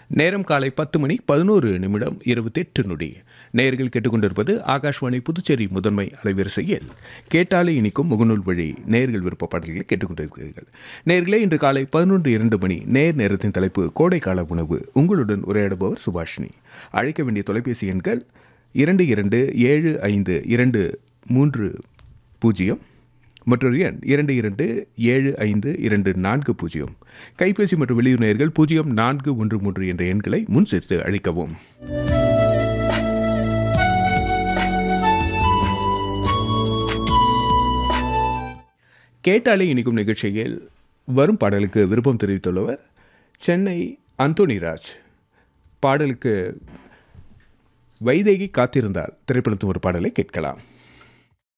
நேரம் காலை பத்து மணி பதினோரு நிமிடம் இருபத்தெட்டு நொடி நேர்கள் கேட்டுக்கொண்டிருப்பது ஆகாஷ்வாணி புதுச்சேரி முதன்மை அலைவரிசையில் கேட்டாலே இனிக்கும் முகநூல் வழி நேர்கள் விருப்ப பாடல்களை கேட்டுக்கொண்டிருக்கிறீர்கள் நேர்களே இன்று காலை பதினொன்று இரண்டு மணி நேர் நேரத்தின் தலைப்பு கோடைக்கால உணவு உங்களுடன் உரையாடுபவர் சுபாஷினி அழைக்க வேண்டிய தொலைபேசி எண்கள் இரண்டு இரண்டு ஏழு ஐந்து இரண்டு மூன்று பூஜ்ஜியம் மற்றொரு எண் இரண்டு இரண்டு ஏழு ஐந்து இரண்டு நான்கு பூஜ்ஜியம் கைபேசி மற்றும் வெளியூர் நேயர்கள் பூஜ்ஜியம் நான்கு ஒன்று மூன்று என்ற எண்களை முன் சேர்த்து அழைக்கவும் கேட்டாலே இனிக்கும் நிகழ்ச்சியில் வரும் பாடலுக்கு விருப்பம் தெரிவித்துள்ளவர் சென்னை அந்தோனிராஜ் பாடலுக்கு வைதேகி காத்திருந்தால் திரைப்படத்தின் ஒரு பாடலை கேட்கலாம்